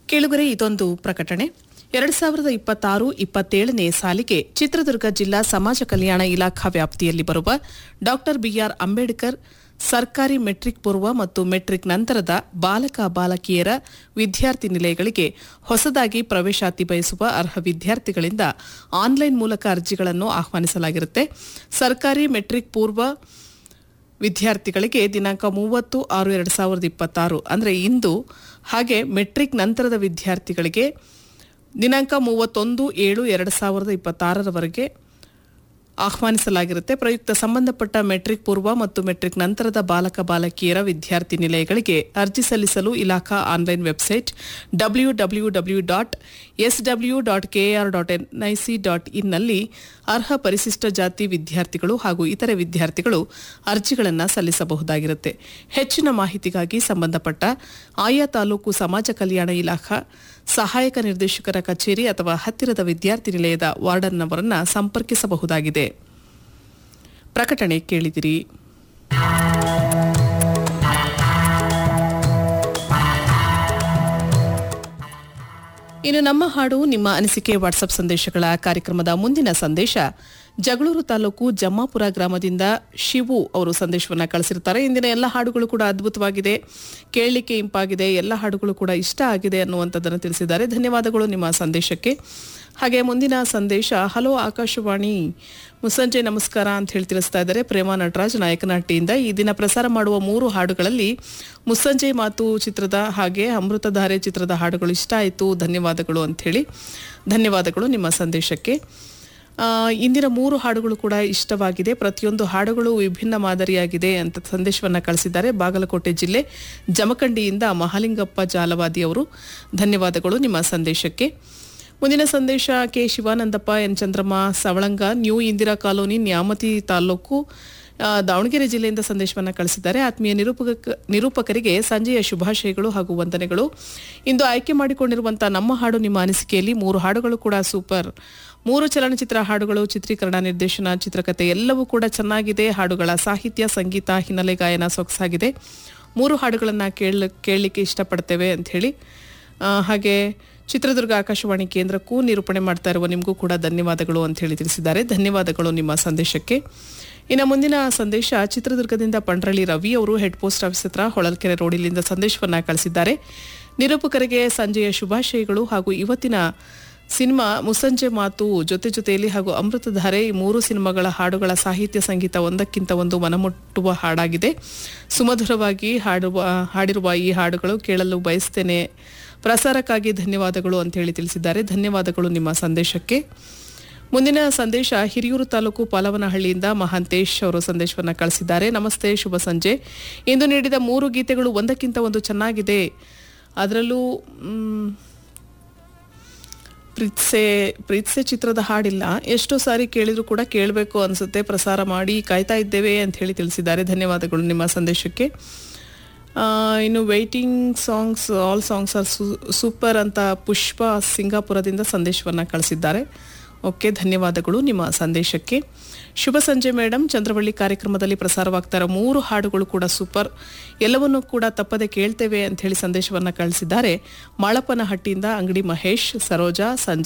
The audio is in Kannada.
ಕೇಳುಗರೆ ಇದೊಂದು ಪ್ರಕಟಣೆ ಎರಡು ಸಾವಿರದ ಇಪ್ಪತ್ತಾರು ಇಪ್ಪತ್ತೇಳನೇ ಸಾಲಿಗೆ ಚಿತ್ರದುರ್ಗ ಜಿಲ್ಲಾ ಸಮಾಜ ಕಲ್ಯಾಣ ಇಲಾಖಾ ವ್ಯಾಪ್ತಿಯಲ್ಲಿ ಬರುವ ಡಾಕ್ಟರ್ ಬಿಆರ್ ಅಂಬೇಡ್ಕರ್ ಸರ್ಕಾರಿ ಮೆಟ್ರಿಕ್ ಪೂರ್ವ ಮತ್ತು ಮೆಟ್ರಿಕ್ ನಂತರದ ಬಾಲಕ ಬಾಲಕಿಯರ ವಿದ್ಯಾರ್ಥಿ ನಿಲಯಗಳಿಗೆ ಹೊಸದಾಗಿ ಪ್ರವೇಶಾತಿ ಬಯಸುವ ಅರ್ಹ ವಿದ್ಯಾರ್ಥಿಗಳಿಂದ ಆನ್ಲೈನ್ ಮೂಲಕ ಅರ್ಜಿಗಳನ್ನು ಆಹ್ವಾನಿಸಲಾಗಿರುತ್ತೆ ಸರ್ಕಾರಿ ಮೆಟ್ರಿಕ್ ಪೂರ್ವ ವಿದ್ಯಾರ್ಥಿಗಳಿಗೆ ದಿನಾಂಕ ಮೂವತ್ತು ಆರು ಎರಡು ಸಾವಿರದ ಇಪ್ಪತ್ತಾರು ಅಂದರೆ ಇಂದು ಹಾಗೆ ಮೆಟ್ರಿಕ್ ನಂತರದ ವಿದ್ಯಾರ್ಥಿಗಳಿಗೆ ದಿನಾಂಕ ಮೂವತ್ತೊಂದು ಏಳು ಎರಡು ಸಾವಿರದ ಇಪ್ಪತ್ತಾರರವರೆಗೆ ಆಹ್ವಾನಿಸಲಾಗಿರುತ್ತೆ ಪ್ರಯುಕ್ತ ಸಂಬಂಧಪಟ್ಟ ಮೆಟ್ರಿಕ್ ಪೂರ್ವ ಮತ್ತು ಮೆಟ್ರಿಕ್ ನಂತರದ ಬಾಲಕ ಬಾಲಕಿಯರ ವಿದ್ಯಾರ್ಥಿ ನಿಲಯಗಳಿಗೆ ಅರ್ಜಿ ಸಲ್ಲಿಸಲು ಇಲಾಖಾ online website W W W dot S W dot KR dot NIC dot ಇನ್ನಲ್ಲಿ ಅರ್ಹ ಪರಿಶಿಷ್ಟ ಜಾತಿ ವಿದ್ಯಾರ್ಥಿಗಳು ಹಾಗೂ ಇತರೆ ವಿದ್ಯಾರ್ಥಿಗಳು ಅರ್ಜಿಗಳನ್ನು ಸಲ್ಲಿಸಬಹುದಾಗಿರುತ್ತೆ ಹೆಚ್ಚಿನ ಮಾಹಿತಿಗಾಗಿ ಸಂಬಂಧಪಟ್ಟ ಆಯಾ ತಾಲೂಕು ಸಮಾಜ ಕಲ್ಯಾಣ ಇಲಾಖಾ ಸಹಾಯಕ ನಿರ್ದೇಶಕರ ಕಚೇರಿ ಅಥವಾ ಹತ್ತಿರದ ವಿದ್ಯಾರ್ಥಿ ನಿಲಯದ ವಾರ್ಡನ್ ಅವರನ್ನ ಸಂಪರ್ಕಿಸಬಹುದಾಗಿದೆ ಪ್ರಕಟಣೆ ಕೇಳಿದಿರಿ ಇನ್ನು ನಮ್ಮ ಹಾಡು ನಿಮ್ಮ ಅನಿಸಿಕೆ ವಾಟ್ಸಪ್ ಸಂದೇಶಗಳ ಕಾರ್ಯಕ್ರಮದ ಮುಂದಿನ ಸಂದೇಶ ಜಗಳೂರು ತಾಲೂಕು ಜಮ್ಮಾಪುರ ಗ್ರಾಮದಿಂದ ಶಿವು ಅವರು ಸಂದೇಶವನ್ನ ಕಳಿಸಿರ್ತಾರೆ ಇಂದಿನ ಎಲ್ಲ ಹಾಡುಗಳು ಕೂಡ ಅದ್ಭುತವಾಗಿದೆ ಕೇಳಲಿಕ್ಕೆ ಇಂಪಾಗಿದೆ ಎಲ್ಲ ಹಾಡುಗಳು ಕೂಡ ಇಷ್ಟ ಆಗಿದೆ ಅನ್ನುವಂಥದ್ದನ್ನು ತಿಳಿಸಿದ್ದಾರೆ ಧನ್ಯವಾದಗಳು ನಿಮ್ಮ ಸಂದೇಶಕ್ಕೆ ಹಾಗೆ ಮುಂದಿನ ಸಂದೇಶ ಹಲೋ ಆಕಾಶವಾಣಿ ಮುಸ್ಸಂಜೆ ನಮಸ್ಕಾರ ಅಂತ ಹೇಳಿ ತಿಳಿಸ್ತಾ ಇದ್ದಾರೆ ಪ್ರೇಮ ನಟರಾಜ್ ನಾಯಕನಹಟ್ಟಿಯಿಂದ ಈ ದಿನ ಪ್ರಸಾರ ಮಾಡುವ ಮೂರು ಹಾಡುಗಳಲ್ಲಿ ಮುಸ್ಸಂಜೆ ಮಾತು ಚಿತ್ರದ ಹಾಗೆ ಅಮೃತಧಾರೆ ಚಿತ್ರದ ಹಾಡುಗಳು ಇಷ್ಟ ಆಯಿತು ಧನ್ಯವಾದಗಳು ಅಂಥೇಳಿ ಧನ್ಯವಾದಗಳು ನಿಮ್ಮ ಸಂದೇಶಕ್ಕೆ ಆ, ಇಂದಿನ ಮೂರು ಹಾಡುಗಳು ಕೂಡ ಇಷ್ಟವಾಗಿದೆ ಪ್ರತಿಯೊಂದು ಹಾಡುಗಳು ವಿಭಿನ್ನ ಮಾದರಿಯಾಗಿದೆ ಅಂತ ಸಂದೇಶವನ್ನ ಕಳಿಸಿದ್ದಾರೆ ಬಾಗಲಕೋಟೆ ಜಿಲ್ಲೆ ಜಮಖಂಡಿಯಿಂದ ಮಹಾಲಿಂಗಪ್ಪ ಜಾಲವಾದಿ ಅವರು ಧನ್ಯವಾದಗಳು ನಿಮ್ಮ ಸಂದೇಶಕ್ಕೆ ಮುಂದಿನ ಸಂದೇಶ K Shivanandappa N Chandramma Savalanga new Indira colony Nyamathi taluk ಆ, ದಾವಣಗೆರೆ ಜಿಲ್ಲೆಯಿಂದ ಸಂದೇಶವನ್ನು ಕಳಿಸಿದ್ದಾರೆ ಆತ್ಮೀಯ ನಿರೂಪಕ ನಿರೂಪಕರಿಗೆ ಸಂಜೆಯ ಶುಭಾಶಯಗಳು ಹಾಗೂ ವಂದನೆಗಳು ಇಂದು ಆಯ್ಕೆ ಮಾಡಿಕೊಂಡಿರುವಂತಹ ನಮ್ಮ ಹಾಡು ನಿಮ್ಮ ಅನಿಸಿಕೆಯಲ್ಲಿ ಮೂರು ಹಾಡುಗಳು ಕೂಡ ಸೂಪರ್ ಮೂರು ಚಲನಚಿತ್ರ ಹಾಡುಗಳು ಚಿತ್ರೀಕರಣ ನಿರ್ದೇಶನ ಚಿತ್ರಕಥೆ ಎಲ್ಲವೂ ಕೂಡ ಚೆನ್ನಾಗಿದೆ ಹಾಡುಗಳ ಸಾಹಿತ್ಯ ಸಂಗೀತ ಹಿನ್ನೆಲೆ ಗಾಯನ ಸೊಗಸಾಗಿದೆ ಮೂರು ಹಾಡುಗಳನ್ನು ಕೇಳ ಕೇಳಲಿಕ್ಕೆ ಇಷ್ಟಪಡ್ತೇವೆ ಅಂಥೇಳಿ ಆ, ಹಾಗೆ ಚಿತ್ರದುರ್ಗ ಆಕಾಶವಾಣಿ ಕೇಂದ್ರಕ್ಕೂ ನಿರೂಪಣೆ ಮಾಡ್ತಾ ಇರುವ ನಿಮಗೂ ಕೂಡ ಧನ್ಯವಾದಗಳು ಅಂತ ಹೇಳಿ ತಿಳಿಸಿದ್ದಾರೆ ಧನ್ಯವಾದಗಳು ನಿಮ್ಮ ಸಂದೇಶಕ್ಕೆ ಇನ್ನು ಮುಂದಿನ ಸಂದೇಶ ಚಿತ್ರದುರ್ಗದಿಂದ ಪಂಡ್ರಳ್ಳಿ ರವಿ ಅವರು ಹೆಡ್ ಪೋಸ್ಟ್ ಆಫೀಸ್ ಹತ್ರ ಹೊಳಲ್ಕೆರೆ ರೋಡಿಲಿಂದ ಸಂದೇಶವನ್ನ ಕಳಿಸಿದ್ದಾರೆ ನಿರೂಪಕರಿಗೆ ಸಂಜೆಯ ಶುಭಾಶಯಗಳು ಹಾಗೂ ಇವತ್ತಿನ ಸಿನಿಮಾ ಮುಸ್ಸಂಜೆ ಮಾತು ಜೊತೆ ಜೊತೆಯಲ್ಲಿ ಹಾಗೂ ಅಮೃತಧಾರೆ ಈ ಮೂರು ಸಿನಿಮಾಗಳ ಹಾಡುಗಳ ಸಾಹಿತ್ಯ ಸಂಗೀತ ಒಂದಕ್ಕಿಂತ ಒಂದು ಮನಮುಟ್ಟುವ ಹಾಡಾಗಿದೆ ಸುಮಧುರವಾಗಿ ಹಾಡುವ ಹಾಡಿರುವ ಈ ಹಾಡುಗಳು ಕೇಳಲು ಬಯಸ್ತೇನೆ ಪ್ರಸಾರಕ್ಕಾಗಿ ಧನ್ಯವಾದಗಳು ಅಂತ ಹೇಳಿ ತಿಳಿಸಿದ್ದಾರೆ ಧನ್ಯವಾದಗಳು ನಿಮ್ಮ ಸಂದೇಶಕ್ಕೆ ಮುಂದಿನ ಸಂದೇಶ ಹಿರಿಯೂರು ತಾಲೂಕು ಪಾಲವನಹಳ್ಳಿಯಿಂದ ಮಹಾಂತೇಶ್ ಅವರು ಸಂದೇಶವನ್ನು ಕಳಿಸಿದ್ದಾರೆ ನಮಸ್ತೆ ಶುಭ ಸಂಜೆ ಇಂದು ನೀಡಿದ ಮೂರು ಗೀತೆಗಳು ಒಂದಕ್ಕಿಂತ ಒಂದು ಚೆನ್ನಾಗಿದೆ ಅದರಲ್ಲೂ ಮ್, ಪ್ರೀತ್ಸೆ ಪ್ರೀತ್ಸೆ ಚಿತ್ರದ ಹಾಡಿಲ್ಲ ಎಷ್ಟೋ ಸಾರಿ ಕೇಳಿದ್ರು ಕೂಡ ಕೇಳಬೇಕು ಅನಿಸುತ್ತೆ ಪ್ರಸಾರ ಮಾಡಿ ಕಾಯ್ತಾ ಇದ್ದೇವೆ ಅಂತ ಹೇಳಿ ತಿಳಿಸಿದ್ದಾರೆ ಧನ್ಯವಾದಗಳು ನಿಮ್ಮ ಸಂದೇಶಕ್ಕೆ ಆ, ಇನ್ನು waiting songs all songs are super ಅಂತ ಪುಷ್ಪ ಸಿಂಗಾಪುರದಿಂದ ಸಂದೇಶವನ್ನು ಕಳಿಸಿದ್ದಾರೆ ಓಕೆ ಧನ್ಯವಾದಗಳು ನಿಮ್ಮ ಸಂದೇಶಕ್ಕೆ ಶುಭ ಸಂಜೆ ಮೇಡಮ್ ಚಂದ್ರವಳ್ಳಿ ಕಾರ್ಯಕ್ರಮದಲ್ಲಿ ಪ್ರಸಾರವಾಗ್ತಾ ಇರೋ ಮೂರು ಹಾಡುಗಳು ಕೂಡ ಸೂಪರ್ ಎಲ್ಲವನ್ನೂ ಕೂಡ ತಪ್ಪದೆ ಕೇಳ್ತೇವೆ ಅಂತ ಹೇಳಿ ಸಂದೇಶವನ್ನು ಕಳಿಸಿದ್ದಾರೆ ಮಾಳಪ್ಪನಹಟ್ಟಿಯಿಂದ ಅಂಗಡಿ ಮಹೇಶ್ ಸರೋಜಾ ಸಂಜೆ